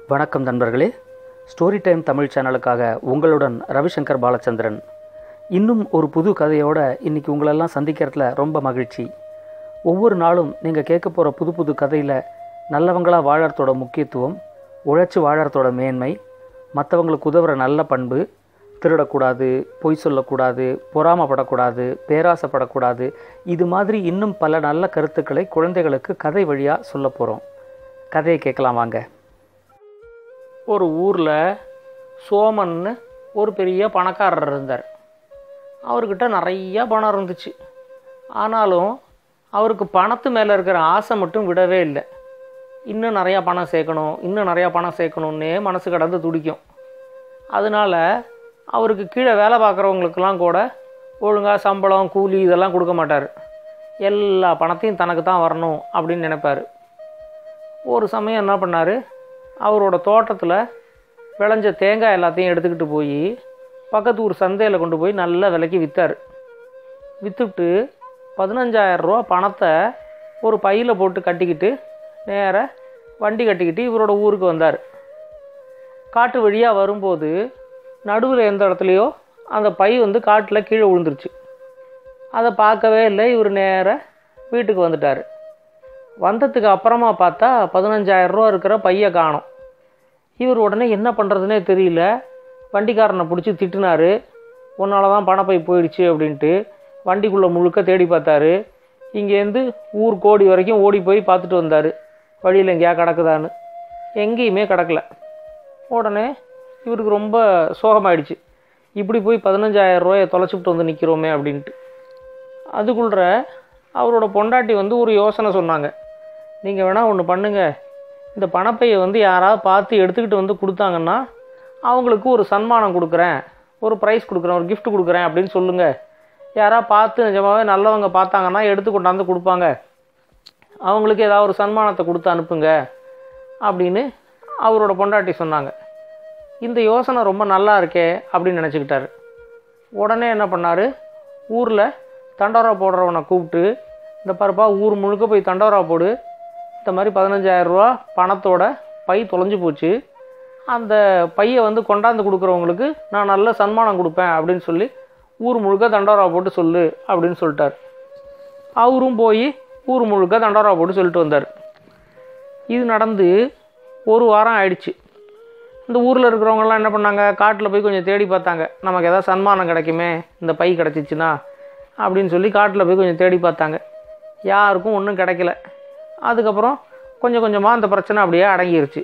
வணக்கம் நண்பர்களே story time Tamil சேனலுக்காக உங்களுடன் ரவிசங்கர் பாலச்சந்திரன் இன்னும் ஒரு புது கதையோட இன்னைக்கு உங்களெல்லாம் சந்திக்கிறதுல ரொம்ப மகிழ்ச்சி ஒவ்வொரு நாளும் நீங்கள் கேட்க போகிற புது புது கதையில் நல்லவங்களாக வாழறதோட முக்கியத்துவம் உழைச்சி வாழறதோட மேன்மை மற்றவங்களுக்கு உதவுற நல்ல பண்பு திருடக்கூடாது பொய் சொல்லக்கூடாது பொறாமப்படக்கூடாது பேராசைப்படக்கூடாது இது மாதிரி இன்னும் பல நல்ல கருத்துக்களை குழந்தைகளுக்கு கதை வழியாக சொல்ல போகிறோம் கதையை கேட்கலாம் வாங்க ஒரு ஊரில் சோமன்னு ஒரு பெரிய பணக்காரர் இருந்தார் அவர்கிட்ட நிறைய பணம் இருந்துச்சு ஆனாலும் அவருக்கு பணத்து மேலே இருக்கிற ஆசை மட்டும் விடவே இல்லை இன்னும் நிறையா பணம் சேர்க்கணும் இன்னும் நிறையா பணம் சேர்க்கணுன்னே மனசு கடந்து துடிக்கும் அதனால் அவருக்கு கீழே வேலை பார்க்குறவங்களுக்கெல்லாம் கூட ஒழுங்காக சம்பளம் கூலி இதெல்லாம் கொடுக்க மாட்டார் எல்லா பணத்தையும் தனக்கு தான் வரணும் அப்படின்னு நினைப்பார் ஒரு சமயம் என்ன பண்ணார் அவரோட தோட்டத்தில் விளைஞ்ச தேங்காய் எல்லாத்தையும் எடுத்துக்கிட்டு போய் பக்கத்து ஊர் சந்தையில் கொண்டு போய் நல்ல விலைக்கு விற்றார் விற்றுட்டு பதினஞ்சாயிரரூவா பணத்தை ஒரு பையில் போட்டு கட்டிக்கிட்டு நேராக வண்டி கட்டிக்கிட்டு இவரோட ஊருக்கு வந்தார் காட்டு வழியாக வரும்போது நடுவில் எந்த இடத்துலையோ அந்த பை வந்து காட்டில் கீழே விழுந்துருச்சு அதை பார்க்கவே இல்லை இவர் நேராக வீட்டுக்கு வந்துட்டார் வந்ததுக்கு அப்புறமா பார்த்தா பதினஞ்சாயிரரூவா இருக்கிற பையை காணோம் இவர் உடனே என்ன பண்ணுறதுனே தெரியல வண்டிக்காரனை பிடிச்சி திட்டினாரு உன்னால தான் பணப்பை போயிடுச்சு அப்படின்ட்டு வண்டிக்குள்ளே முழுக்க தேடி பார்த்தாரு இங்கேருந்து ஊர் கோடி வரைக்கும் ஓடி போய் பார்த்துட்டு வந்தார் வழியில் எங்கேயா கிடக்குதான்னு எங்கேயுமே கிடக்கல உடனே இவருக்கு ரொம்ப சோகமாயிடுச்சு இப்படி போய் பதினஞ்சாயிரம் ரூபாயை தொலைச்சிவிட்டு வந்து நிற்கிறோமே அப்படின்ட்டு அதுக்குள்ள அவரோட பொண்டாட்டி வந்து ஒரு யோசனை சொன்னாங்க நீங்கள் வேணால் ஒன்று பண்ணுங்கள் இந்த பணப்பையை வந்து யாராவது பார்த்து எடுத்துக்கிட்டு வந்து கொடுத்தாங்கன்னா அவங்களுக்கு ஒரு சன்மானம் கொடுக்குறேன் ஒரு ப்ரைஸ் கொடுக்குறேன் ஒரு gift கொடுக்குறேன் அப்படின்னு சொல்லுங்கள் யாராவது பார்த்து நிஜமாவே நல்லவங்க பார்த்தாங்கன்னா எடுத்து கொண்டாந்து கொடுப்பாங்க அவங்களுக்கு ஏதாவது ஒரு சன்மானத்தை கொடுத்து அனுப்புங்க அப்படின்னு அவரோட பொண்டாட்டி சொன்னாங்க இந்த யோசனை ரொம்ப நல்லா இருக்கே அப்படின்னு நினச்சிக்கிட்டாரு உடனே என்ன பண்ணார் ஊரில் தண்டோரா போடுறவனை கூப்பிட்டு இந்த பாருப்பா ஊர் முழுக்க போய் தண்டோரா போடு இந்த மாதிரி 15000 ரூபா பணத்தோட பை தொலைஞ்சு போச்சு அந்த பையை வந்து கொண்டாந்து கொடுக்குறவங்களுக்கு நான் நல்ல சன்மானம் கொடுப்பேன் அப்படின்னு சொல்லி ஊர் முழுக்க தண்டோரா போட்டு சொல்லு அப்படின்னு சொல்லிட்டார் அவரும் போய் ஊர் முழுக்க தண்டோரா போட்டு சொல்லிட்டு வந்தார் இது நடந்து ஒரு வாரம் ஆயிடுச்சு இந்த ஊரில் இருக்கிறவங்கலாம் என்ன பண்ணாங்க காட்டில் போய் கொஞ்சம் தேடி பார்த்தாங்க நமக்கு ஏதாவது சன்மானம் கிடைக்குமே இந்த பை கிடச்சிச்சின்னா அப்படின்னு சொல்லி காட்டில் போய் கொஞ்சம் தேடி பார்த்தாங்க யாருக்கும் ஒன்றும் கிடைக்கல அதுக்கப்புறம் கொஞ்சம் கொஞ்சமாக அந்த பிரச்சனை அப்படியே அடங்கிருச்சு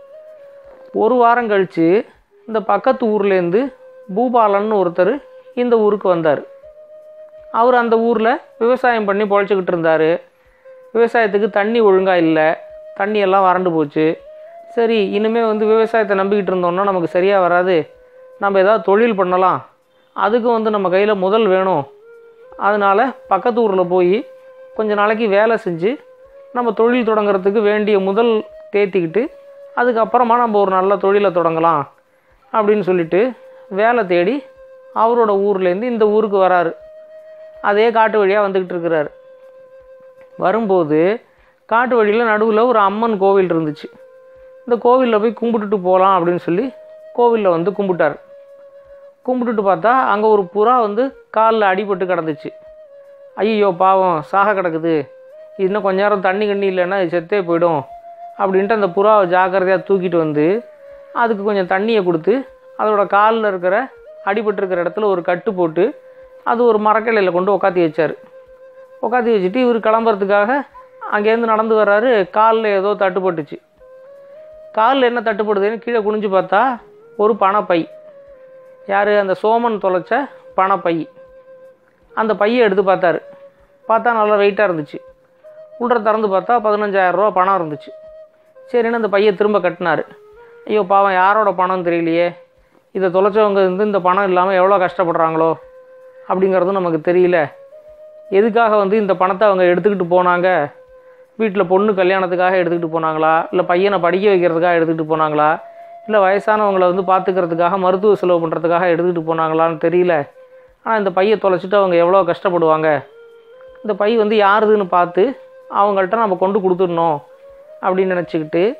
ஒரு வாரம் கழித்து இந்த பக்கத்து ஊர்லேருந்து பூபாலன்னு ஒருத்தர் இந்த ஊருக்கு வந்தார் அவர் அந்த ஊரில் விவசாயம் பண்ணி பொழைச்சிக்கிட்டு இருந்தார் விவசாயத்துக்கு தண்ணி ஒழுங்காக இல்லை தண்ணி எல்லாம் வறண்டு போச்சு சரி இனிமேல் வந்து விவசாயத்தை நம்பிக்கிட்டு இருந்தோம்னா நமக்கு சரியாக வராது நம்ம ஏதாவது தொழில் பண்ணலாம் அதுக்கு வந்து நம்ம கையில் முதல் வேணும் அதனால் பக்கத்து ஊரில் போய் கொஞ்ச நாளைக்கு வேலை செஞ்சு நம்ம தொழில் தொடங்குறதுக்கு வேண்டிய முதல் தேத்திக்கிட்டு அதுக்கப்புறமா நம்ம ஒரு நல்ல தொழிலை தொடங்கலாம் அப்படின்னு சொல்லிட்டு வேலை தேடி அவரோட ஊர்லேருந்து இந்த ஊருக்கு வராரு அதே காட்டு வழியாக வந்துக்கிட்டு இருக்கிறாரு வரும்போது காட்டு வழியில் நடுவில் ஒரு அம்மன் கோவில் இருந்துச்சு இந்த கோவிலில் போய் கும்பிட்டுட்டு போகலாம் அப்படின்னு சொல்லி கோவிலில் வந்து கும்பிட்டார் கும்பிட்டுட்டு பார்த்தா அங்கே ஒரு புறா வந்து காலில் அடிபட்டு கிடந்துச்சு ஐயோ பாவம் சாக கிடக்குது இது இன்னும் கொஞ்ச நேரம் தண்ணி கண்ணி இல்லைன்னா இது செத்தே போயிடும் அப்படின்ட்டு அந்த புறாவை ஜாக்கிரதையாக தூக்கிட்டு வந்து அதுக்கு கொஞ்சம் தண்ணியை கொடுத்து அதோட காலில் இருக்கிற அடிபட்டிருக்கிற இடத்துல ஒரு கட்டு போட்டு அது ஒரு மரக்கிளையில் கொண்டு உக்காத்தி வச்சார் உக்காத்தி வச்சுட்டு இவர் கிளம்புறதுக்காக அங்கேருந்து நடந்து வர்றாரு காலில் ஏதோ தட்டுப்பட்டுச்சு காலில் என்ன தட்டுப்படுதுன்னு கீழே குனிஞ்சு பார்த்தா ஒரு பணப்பை யார் அந்த சோமன் தொலைச்ச பணப்பை அந்த பையை எடுத்து பார்த்தாரு பார்த்தா நல்லா வெயிட்டாக இருந்துச்சு உள்ள திறந்து பார்த்தா 15000 ரூபா பணம் இருந்துச்சு சரின்னு அந்த பையை திரும்ப கட்டினார் ஐயோ பாவம் யாரோட பணம் தெரியலையே இதை தொலைச்சவங்க வந்து இந்த பணம் இல்லாமல் எவ்வளோ கஷ்டப்படுறாங்களோ அப்படிங்கிறதும் நமக்கு தெரியல எதுக்காக வந்து இந்த பணத்தை அவங்க எடுத்துக்கிட்டு போனாங்க வீட்டில் பொண்ணு கல்யாணத்துக்காக எடுத்துக்கிட்டு போனாங்களா இல்லை பையனை படிக்க வைக்கிறதுக்காக எடுத்துக்கிட்டு போனாங்களா இல்லை வயசானவங்களை வந்து பார்த்துக்கிறதுக்காக மருத்துவ செலவு பண்ணுறதுக்காக எடுத்துக்கிட்டு போனாங்களான்னு தெரியல ஆனால் இந்த பையை தொலைச்சிட்டு அவங்க எவ்வளோ கஷ்டப்படுவாங்க இந்த பை வந்து யாருதுன்னு பார்த்து அவங்கள்ட்ட நம்ம கொண்டு கொடுத்துடணும் அப்படின்னு நினச்சிக்கிட்டு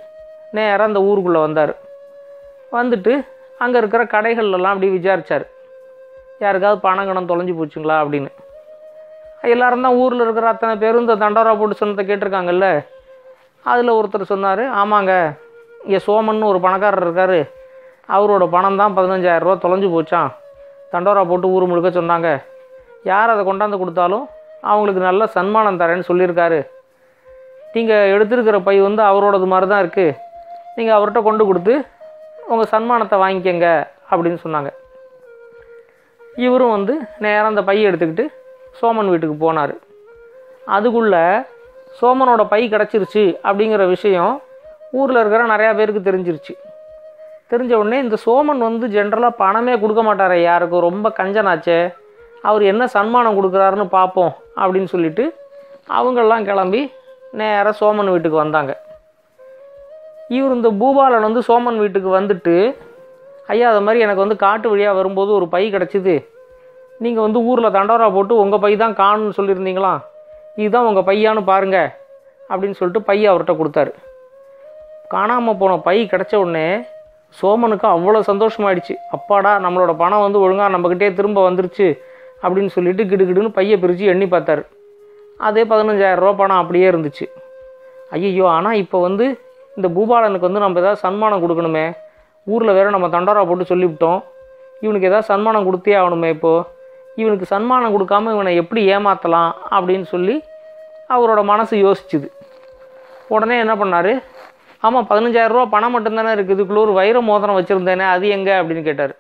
நேராக அந்த ஊருக்குள்ளே வந்தார் வந்துட்டு அங்கே இருக்கிற கடைகள்லாம் அப்படி விசாரிச்சார் யாருக்காவது பணம் கணம் தொலைஞ்சு போச்சுங்களா அப்படின்னு எல்லாரும் தான் ஊரில் இருக்கிற அத்தனை பேரும் இந்த தண்டோரா போட்டு சொன்னதை கேட்டிருக்காங்கல்ல அதில் ஒருத்தர் சொன்னார் ஆமாங்க இங்கே சோமன் ஒரு பணக்காரர் இருக்கார் அவரோட பணம் தான் பதினஞ்சாயிரரூவா தொலைஞ்சு போச்சான் தண்டோரா போட்டு ஊர் முழுக்க சொன்னாங்க யார் அதை கொண்டாந்து கொடுத்தாலும் அவங்களுக்கு நல்ல சன்மானம் தரேன்னு சொல்லியிருக்காரு நீங்கள் எடுத்திருக்கிற பை வந்து அவரோடது மாதிரி தான் இருக்குது நீங்கள் அவர்கிட்ட கொண்டு கொடுத்து உங்கள் சன்மானத்தை வாங்கிக்கங்க அப்படின்னு சொன்னாங்க இவரும் வந்து நேராக அந்த பையை எடுத்துக்கிட்டு சோமன் வீட்டுக்கு போனார் அதுக்குள்ளே சோமனோட பை கிடச்சிருச்சு அப்படிங்கிற விஷயம் ஊரில் இருக்கிற நிறையா பேருக்கு தெரிஞ்சிருச்சு தெரிஞ்ச உடனே இந்த சோமன் வந்து ஜென்ரலாக பணமே கொடுக்க மாட்டாரே யாருக்கும் ரொம்ப கஞ்சனாச்சே அவர் என்ன சன்மானம் கொடுக்குறாருன்னு பார்ப்போம் அப்படின்னு சொல்லிட்டு அவங்கெல்லாம் கிளம்பி நேராக சோமன் வீட்டுக்கு வந்தாங்க இவர் இந்த பூபாலன் வந்து சோமன் வீட்டுக்கு வந்துட்டு ஐயா அது மாதிரி எனக்கு வந்து காட்டு வழியாக வரும்போது ஒரு பை கிடச்சிது நீங்கள் வந்து ஊரில் தண்டோரா போட்டு உங்கள் பை தான் காணும்னு சொல்லியிருந்தீங்களா இதுதான் உங்கள் பையான்னு பாருங்க அப்படின்னு சொல்லிட்டு பையை அவர்கிட்ட கொடுத்தாரு காணாமல் போன பை கிடச்ச உடனே சோமனுக்கு அவ்வளோ சந்தோஷமாயிடுச்சு அப்பாடா நம்மளோட பணம் வந்து ஒழுங்காக நம்மக்கிட்டே திரும்ப வந்துருச்சு அப்படின்னு சொல்லிட்டு கிடுகிடுன்னு பையை பிரித்து எண்ணி பார்த்தாரு அதே பதினஞ்சாயிரம் ரூபா பணம் அப்படியே இருந்துச்சு ஐயோ ஆனால் இப்போ வந்து இந்த பூபாலனுக்கு வந்து நம்ம ஏதாவது சன்மானம் கொடுக்கணுமே ஊரில் வேற நம்ம தண்டோரா போட்டு சொல்லிவிட்டோம் இவனுக்கு ஏதாவது சன்மானம் கொடுத்தே ஆகணுமே இப்போது இவனுக்கு சன்மானம் கொடுக்காம இவனை எப்படி ஏமாற்றலாம் அப்படின்னு சொல்லி அவரோட மனசு யோசிச்சுது உடனே என்ன பண்ணார் ஆமாம் பதினஞ்சாயிரரூவா பணம் மட்டும்தானே இருக்குது இதுக்குள்ள ஒரு வைர மோதிரம் வச்சுருந்தேனே அது எங்கே அப்படின்னு கேட்டார்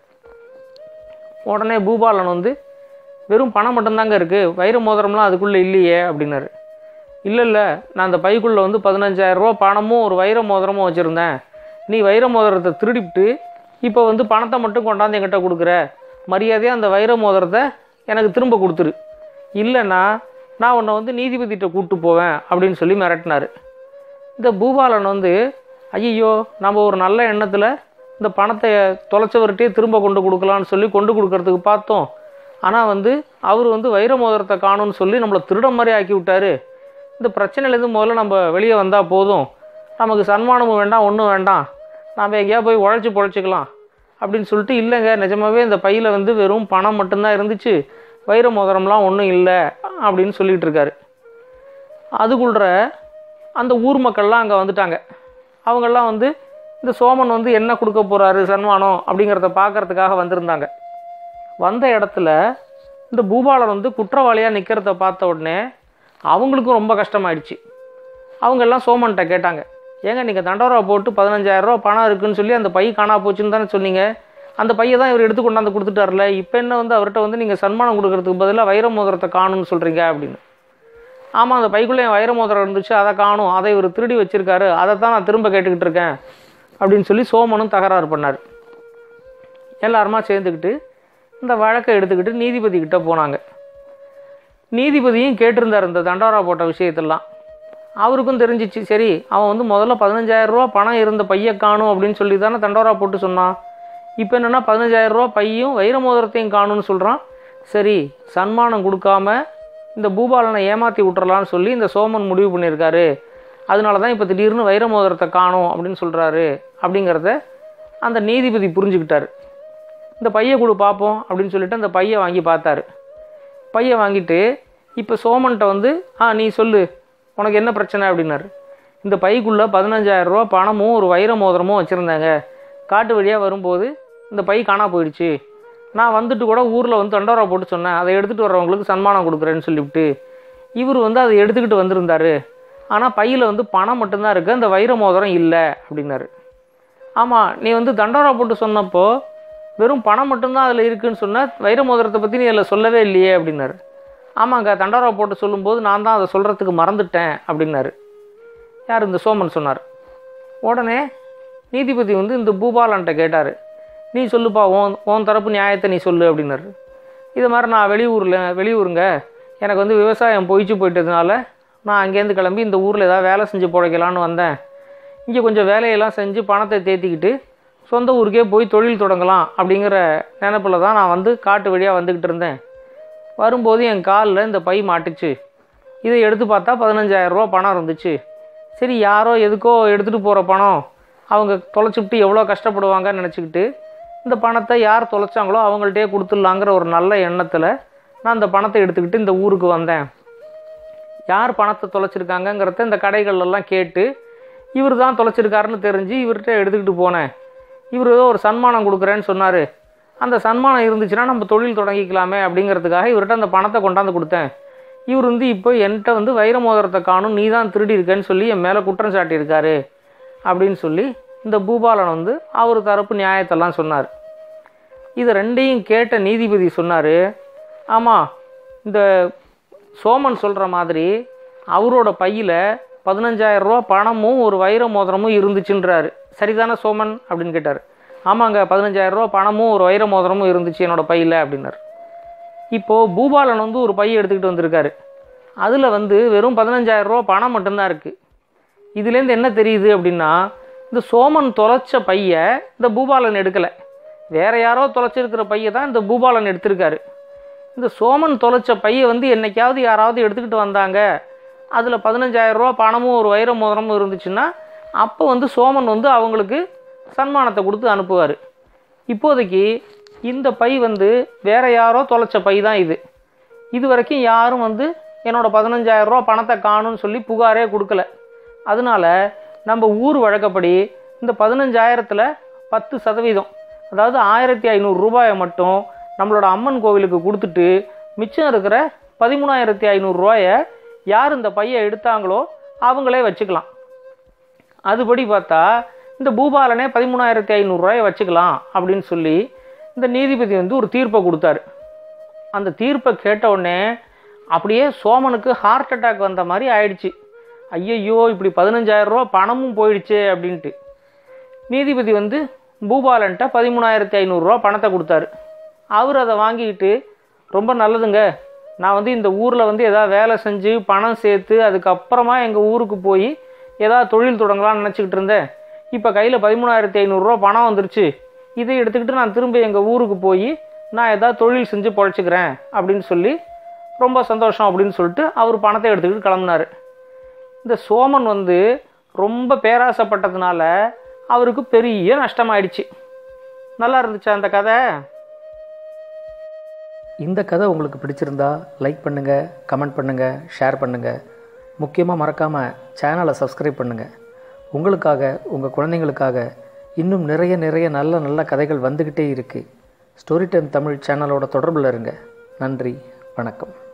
உடனே பூபாலன் வந்து வெறும் பணம் மட்டும்தாங்க இருக்குது வைர மோதிரம்லாம் அதுக்குள்ளே இல்லையே அப்படின்னாரு இல்லை இல்லை நான் அந்த பைக்குள்ளே வந்து பதினஞ்சாயிரரூவா பணமும் ஒரு வைர மோதிரமும் வச்சுருந்தேன் நீ வைர மோதிரத்தை திருடிவிட்டு இப்போ வந்து பணத்தை மட்டும் கொண்டாந்து என்கிட்ட கொடுக்குற மரியாதையாக அந்த வைர மோதிரத்தை எனக்கு திரும்ப கொடுத்துரு இல்லைன்னா நான் உன்னை வந்து நீதிபதிகிட்ட கூப்பிட்டு போவேன் அப்படின்னு சொல்லி மிரட்டினார் இந்த பூபாலன் வந்து ஐயோ நம்ம ஒரு நல்ல எண்ணத்தில் இந்த பணத்தை தொலைச்சவர்கிட்டே திரும்ப கொண்டு கொடுக்கலான்னு சொல்லி கொண்டு கொடுக்கறதுக்கு பார்த்தோம் ஆனால் வந்து அவர் வந்து வைர மோதிரத்தை காணும்னு சொல்லி நம்மளை திருடம் மாதிரி ஆக்கி விட்டாரு இந்த பிரச்சனையிலேருந்து முதல்ல நம்ம வெளியே வந்தால் போதும் நமக்கு சன்மானமும் வேண்டாம் ஒன்றும் வேண்டாம் நாம் எங்கேயா போய் உழைச்சி பொழைச்சிக்கலாம் அப்படின்னு சொல்லிட்டு இல்லைங்க நிஜமாவே இந்த பையில் வந்து வெறும் பணம் மட்டும்தான் இருந்துச்சு வைர மோதிரம்லாம் ஒன்றும் இல்லை அப்படின்னு சொல்லிகிட்டு இருக்காரு அதுக்குள்ள அந்த ஊர் மக்கள்லாம் அங்கே வந்துட்டாங்க அவங்கெல்லாம் வந்து இந்த சோமன் வந்து என்ன கொடுக்க போகிறாரு சன்மானம் அப்படிங்கிறத பார்க்கறதுக்காக வந்திருந்தாங்க வந்த இடத்துல இந்த பூபாலன் வந்து குற்றவாளியாக நிற்கிறத பார்த்த உடனே அவங்களுக்கும் ரொம்ப கஷ்டமாயிடுச்சு அவங்க எல்லாம் சோமன்கிட்ட கேட்டாங்க ஏங்க நீங்கள் தண்டோரா போட்டு பதினஞ்சாயிரரூவா பணம் இருக்குன்னு சொல்லி அந்த பை காணா போச்சுன்னு தானே சொன்னீங்க அந்த பையை தான் இவர் எடுத்து கொண்டாந்து கொடுத்துட்டார்ல இப்போ என்ன வந்து அவர்கிட்ட வந்து நீங்கள் சன்மானம் கொடுக்கறதுக்கு பதிலாக வைர மோதிரத்தை காணும்னு சொல்கிறீங்க அப்படின்னு ஆமாம் அந்த பைக்குள்ளே என் வைர மோதிரம் இருந்துச்சு அதை காணும் அதை இவர் திருடி வச்சிருக்காரு அதை தான் நான் திரும்ப கேட்டுக்கிட்டு இருக்கேன் அப்படின்னு சொல்லி சோமனும் தகராறு பண்ணார் எல்லாருமா சேர்ந்துக்கிட்டு இந்த வழக்கை எடுத்துக்கிட்டு நீதிபதி கிட்ட போனாங்க நீதிபதியும் கேட்டிருந்தார் இந்த தண்டோரா போட்ட விஷயத்தெல்லாம் அவருக்கும் தெரிஞ்சிச்சு சரி அவன் வந்து முதல்ல 15000 ரூபா பணம் இருந்த பைய காணும் அப்படின்னு சொல்லி தானே தண்டோரா போட்டு சொன்னான் இப்போ என்னென்னா 15000 ரூபா பையும் வைர மோதிரத்தையும் காணும்னு சொல்கிறான் சரி சன்மானம் கொடுக்காம இந்த பூபாலனை ஏமாற்றி விட்டுறலான்னு சொல்லி இந்த சோமன் முடிவு பண்ணியிருக்காரு அதனால தான் இப்போ திடீர்னு வைர மோதிரத்தை காணும் அப்படின்னு சொல்கிறாரு அப்படிங்கிறத அந்த நீதிபதி புரிஞ்சுக்கிட்டாரு இந்த பையை கொடு பார்ப்போம் அப்படின்னு சொல்லிட்டு அந்த பையை வாங்கி பார்த்தாரு பையை வாங்கிட்டு இப்போ சோமன்ட்ட வந்து ஆ நீ சொல்லு உனக்கு என்ன பிரச்சனை அப்படின்னாரு இந்த பைக்குள்ளே பதினஞ்சாயிரரூவா பணமும் ஒரு வைர மோதிரமும் வச்சுருந்தாங்க காட்டு வழியாக வரும்போது இந்த பை காணா போயிடுச்சு நான் வந்துட்டு கூட ஊரில் வந்து தண்டோரா போட்டு சொன்னேன் அதை எடுத்துகிட்டு வர்றவங்களுக்கு சன்மானம் கொடுக்குறேன்னு சொல்லிவிட்டு இவர் வந்து அதை எடுத்துக்கிட்டு வந்திருந்தாரு ஆனால் பையில் வந்து பணம் மட்டும்தான் இருக்குது அந்த வைர மோதிரம் இல்லை அப்படின்னாரு ஆமாம் நீ வந்து தண்டோரா போட்டு சொன்னப்போ வெறும் பணம் மட்டும்தான் அதில் இருக்குன்னு சொன்ன வைர மோதிரத்தை பற்றி நீ அதில் சொல்லவே இல்லையே அப்படின்னாரு ஆமாங்க தண்டோரா போட்டு சொல்லும்போது நான் தான் அதை சொல்கிறதுக்கு மறந்துட்டேன் அப்படின்னாரு யார் இந்த சோமன் சொன்னார் உடனே நீதிபதி வந்து இந்த பூபாலன்ட்ட கேட்டார் நீ சொல்லுப்பா உன் உன் தரப்பு நியாயத்தை நீ சொல்லு அப்படின்னாரு இது மாதிரி நான் வெளியூரில் வெளியூருங்க எனக்கு வந்து விவசாயம் பொய்ச்சு போயிட்டதுனால நான் அங்கேருந்து கிளம்பி இந்த ஊரில் ஏதாவது வேலை செஞ்சு பிழைக்கலான்னு வந்தேன் இங்கே கொஞ்சம் வேலையெல்லாம் செஞ்சு பணத்தை தேத்திக்கிட்டு சொந்த ஊருக்கே போய் தொழில் தொடங்கலாம் அப்படிங்கிற நினப்பில் தான் நான் வந்து காட்டு வழியாக வந்துக்கிட்டு இருந்தேன் வரும்போது என் காலில் இந்த பை மாட்டுச்சு இதை எடுத்து பார்த்தா 15000 ரூபா பணம் இருந்துச்சு சரி யாரோ எதுக்கோ எடுத்துகிட்டு போகிற பணம் அவங்க தொலைச்சிவிட்டு எவ்வளோ கஷ்டப்படுவாங்கன்னு நினச்சிக்கிட்டு இந்த பணத்தை யார் தொலைச்சாங்களோ அவங்கள்ட்டே கொடுத்துடலாங்கிற ஒரு நல்ல எண்ணத்தில் நான் இந்த பணத்தை எடுத்துக்கிட்டு இந்த ஊருக்கு வந்தேன் யார் பணத்தை தொலைச்சிருக்காங்கங்கிறத இந்த கடைகள்லாம் கேட்டு இவர் தான் தொலைச்சிருக்காருன்னு தெரிஞ்சு இவர்கிட்ட எடுத்துக்கிட்டு போனேன் இவர் ஏதோ ஒரு சன்மானம் கொடுக்குறேன்னு சொன்னார் அந்த சன்மானம் இருந்துச்சுன்னா நம்ம தொழில் தொடங்கிக்கலாமே அப்படிங்கிறதுக்காக இவர்கிட்ட அந்த பணத்தை கொண்டாந்து கொடுத்தேன் இவர் வந்து இப்போ என்கிட்ட வந்து வைர மோதிரத்தை காணும் நீ தான் திருடி இருக்கேன்னு சொல்லி என் மேலே குற்றம் சாட்டியிருக்காரு அப்படின்னு சொல்லி இந்த பூபாலன் வந்து அவர் தரப்பு நியாயத்தெல்லாம் சொன்னார் இது ரெண்டையும் கேட்ட நீதிபதி சொன்னார் ஆமாம் இந்த சோமன் சொல்கிற மாதிரி அவரோட பையில் பதினஞ்சாயிரம் ரூபா பணமும் ஒரு வைர மோதிரமும் இருந்துச்சுன்றாரு சரிதானே சோமன் அப்படின்னு கேட்டார் ஆமாங்க பதினஞ்சாயிரம் ரூபா பணமும் ஒரு வைர மோதிரமும் இருந்துச்சு என்னோட பையில் அப்படின்னார் இப்போது பூபாலன் வந்து ஒரு பையை எடுத்துக்கிட்டு வந்திருக்காரு அதில் வந்து வெறும் பதினஞ்சாயிரம் ரூபா பணம் மட்டும்தான் இருக்குது இதுலேருந்து என்ன தெரியுது அப்படின்னா இந்த சோமன் தொலைச்ச பையை இந்த பூபாலன் எடுக்கலை வேற யாரோ தொலைச்சிருக்கிற பையை தான் இந்த பூபாலன் எடுத்திருக்காரு இந்த சோமன் தொலைச்ச பையை வந்து என்னைக்காவது யாராவது எடுத்துக்கிட்டு வந்தாங்க அதில் பதினஞ்சாயிரம் ரூபா பணமும் ஒரு வைர மோதிரமும் இருந்துச்சுன்னா அப்போ வந்து சோமன் வந்து அவங்களுக்கு சன்மானத்தை கொடுத்து அனுப்புவார் இப்போதைக்கு இந்த பை வந்து வேற யாரோ தொலைச்ச பை தான் இது இது வரைக்கும் யாரும் வந்து என்னோட பதினஞ்சாயிரம் ரூபா பணத்தை காணும்னு சொல்லி புகாரே கொடுக்கல அதனால நம்ம ஊர் வழக்கப்படி இந்த பதினஞ்சாயிரத்தில் பத்து சதவீதம் அதாவது ஆயிரத்தி ஐநூறு ரூபாயை மட்டும் நம்மளோட அம்மன் கோவிலுக்கு கொடுத்துட்டு மிச்சம் இருக்கிற பதிமூணாயிரத்தி ஐநூறுரூவாயை யார் இந்த பையை எடுத்தாங்களோ அவங்களே வச்சுக்கலாம் அதுபடி பார்த்தா இந்த பூபாலனே பதிமூணாயிரத்தி ஐநூறுரூவாயை வச்சுக்கலாம் அப்படின்னு சொல்லி இந்த நீதிபதி வந்து ஒரு தீர்ப்பை கொடுத்தாரு அந்த தீர்ப்பை கேட்ட உடனே அப்படியே சோமனுக்கு ஹார்ட் அட்டாக் வந்த மாதிரி ஆயிடுச்சு ஐயையோ இப்படி பதினஞ்சாயிரம் ரூபா பணமும் போயிடுச்சே அப்படின்ட்டு நீதிபதி வந்து பூபாலன்ட்ட பதிமூணாயிரத்தி ஐநூறுரூவா பணத்தை கொடுத்தாரு அவர் அதை வாங்கிக்கிட்டு ரொம்ப நல்லதுங்க நான் வந்து இந்த ஊரில் வந்து எதாவது வேலை செஞ்சு பணம் சேர்த்து அதுக்கப்புறமா எங்கள் ஊருக்கு போய் ஏதாவது தொழில் தொடங்கலாம்னு நினச்சிக்கிட்டு இருந்தேன் இப்போ கையில் பதிமூணாயிரத்தி ஐநூறுரூவா பணம் வந்துருச்சு இதை எடுத்துக்கிட்டு நான் திரும்ப எங்கள் ஊருக்கு போய் நான் ஏதாவது தொழில் செஞ்சு பொழைச்சிக்கிறேன் அப்படின்னு சொல்லி ரொம்ப சந்தோஷம் அப்படின்னு சொல்லிட்டு அவர் பணத்தை எடுத்துக்கிட்டு கிளம்புனாரு இந்த சோமன் வந்து ரொம்ப பேராசைப்பட்டதுனால அவருக்கு பெரிய நஷ்டமாயிடுச்சு நல்லா இருந்துச்சா அந்த கதை இந்த கதை உங்களுக்கு பிடிச்சிருந்தா லைக் பண்ணுங்கள் கமெண்ட் பண்ணுங்கள் ஷேர் பண்ணுங்கள் முக்கியமாக மறக்காமல் சேனலை சப்ஸ்கிரைப் பண்ணுங்கள் உங்களுக்காக உங்கள் குழந்தைங்களுக்காக இன்னும் நிறைய நிறைய நல்ல நல்ல கதைகள் வந்துக்கிட்டே இருக்குது ஸ்டோரி டைம் தமிழ் சேனலோட தொடர்பில் இருங்க நன்றி வணக்கம்